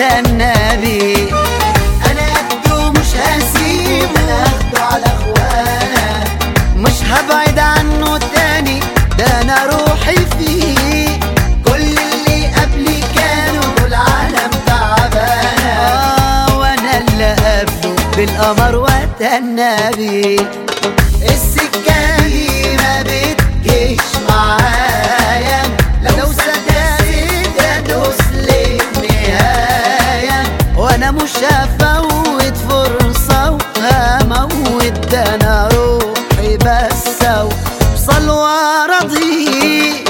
واتنبي انا قده مش هسيبه انا اخده على اخوانا مش هبعد عنه تاني ده انا روحي فيه كل اللي قبلي كانوا دول عالم تعبانه آه وانا اللي قبله بالقمر واتنبي السكه دي ما بتجيش معايا لو صدقت ادوس للنهايه وانا مش هفوت فرصة وهموت ده انا روحي بس اوصل وارضي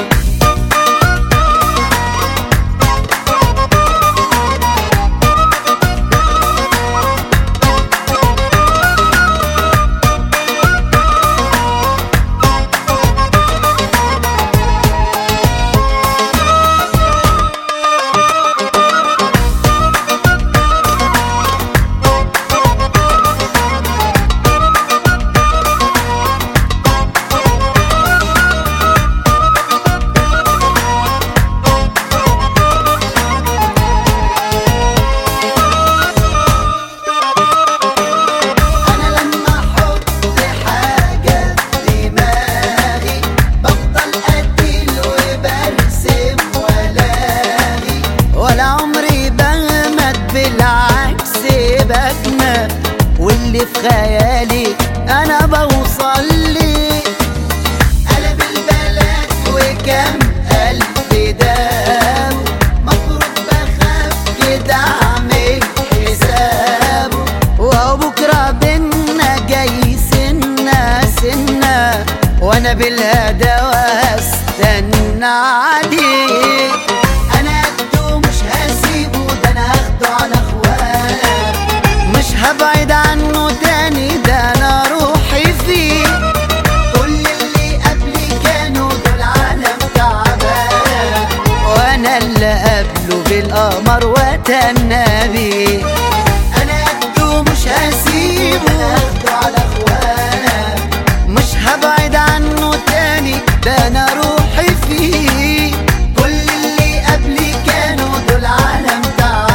انا لما احط حاجه في دماغي بفضل اتقل وبرسم والاقي ولا عمري بغمد بالعكس بجنى واللي في خيالي انا بوصل لي قلب البلد وكم قلب داب مفروض بخاف كده اعمل حسابه وهو بكرة بينا جاي سنة سنة وانا بالهدى واستنى عليه انا قده مش هسيبه ده انا هاخده على اخوانا مش هبعد عنه تاني ده انا روحي فيه كل اللي قبلي كانوا دول عالم تعبان وانا اللي قبله بالقمر واتنبي انا قده مش هسيبه انا هاخده على اخوانا مش هبعد عنه تاني ده انا روحي فيه كل اللي قبلي كانوا دول عالم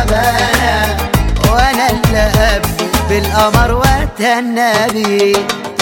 تعبانه وانا اللي قبله بالقمر واتنبي